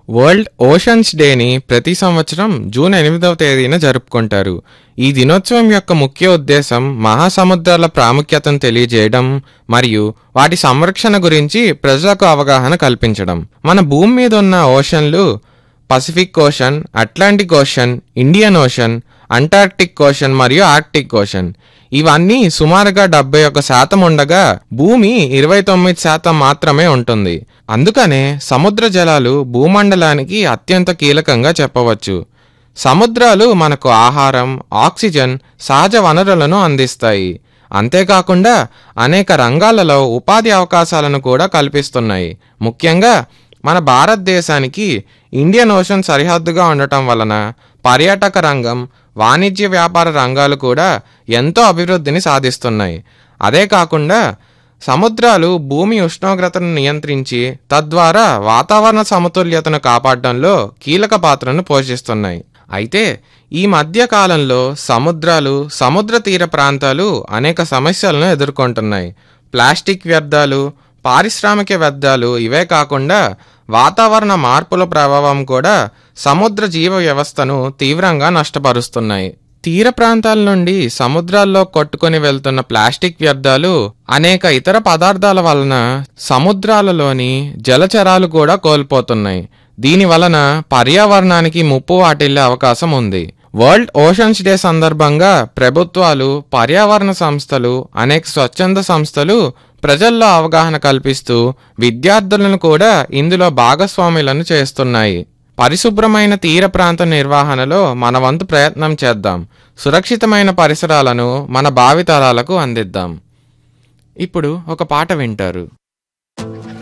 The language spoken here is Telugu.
వరల్డ్ ఓషన్స్ డేని ప్రతి సంవత్సరం జూన్ ఎనిమిదవ తేదీన జరుపుకుంటారు ఈ దినోత్సవం యొక్క ముఖ్య ఉద్దేశం మహాసముద్రాల ప్రాముఖ్యతను తెలియజేయడం మరియు వాటి సంరక్షణ గురించి ప్రజలకు అవగాహన కల్పించడం మన భూమి మీద ఉన్న ఓషన్లు Pacific ocean Atlantic ocean Indian ocean Antarctic ocean మరియు ఆర్క్టిక్ ఓషన్ ఇవన్నీ సుమారుగా డెబ్బై ఒక శాతం ఉండగా భూమి ఇరవై తొమ్మిది శాతం మాత్రమే ఉంటుంది అందుకనే సముద్ర జలాలు భూమండలానికి అత్యంత కీలకంగా చెప్పవచ్చు సముద్రాలు మనకు ఆహారం ఆక్సిజన్ సహజ వనరులను అందిస్తాయి అంతేకాకుండా అనేక రంగాలలో ఉపాధి అవకాశాలను కూడా కల్పిస్తున్నాయి ముఖ్యంగా మన భారతదేశానికి ఇండియన్ ఓషన్ సరిహద్దుగా ఉండటం వలన పర్యాటక రంగం వాణిజ్య వ్యాపార రంగాలు కూడా ఎంతో అభివృద్ధిని సాధిస్తున్నాయి అదే కాకుండా సముద్రాలు భూమి ఉష్ణోగ్రతను నియంత్రించి తద్వారా వాతావరణ సమతుల్యతను కాపాడడంలో కీలక పాత్రను పోషిస్తున్నాయి అయితే ఈ మధ్య కాలంలో సముద్రాలు సముద్ర తీర ప్రాంతాలు అనేక సమస్యలను ఎదుర్కొంటున్నాయి ప్లాస్టిక్ వ్యర్థాలు పారిశ్రామిక వ్యర్థాలు ఇవే కాకుండా వాతావరణ మార్పుల ప్రభావం కూడా సముద్ర జీవ వ్యవస్థను తీవ్రంగా నష్టపరుస్తున్నాయి తీర ప్రాంతాల నుండి సముద్రాల్లో కొట్టుకొని వెళ్తున్న ప్లాస్టిక్ వ్యర్థాలు అనేక ఇతర పదార్థాల వలన సముద్రాలలోని జలచరాలు కూడా కోల్పోతున్నాయి దీని వలన పర్యావరణానికి ముప్పు వాటిల్లే అవకాశం ఉంది వరల్డ్ ఓషన్స్ డే సందర్భంగా ప్రభుత్వాలు పర్యావరణ సంస్థలు అనేక స్వచ్ఛంద సంస్థలు ప్రజల్లో అవగాహన కల్పిస్తూ విద్యార్థులను కూడా ఇందులో భాగస్వాములను చేస్తున్నాయి పరిశుభ్రమైన తీర ప్రాంత నిర్వహణలో మన వంతు ప్రయత్నం చేద్దాం సురక్షితమైన పరిసరాలను మన భావితరాలకు అందిద్దాం ఇప్పుడు ఒక పాట వింటారు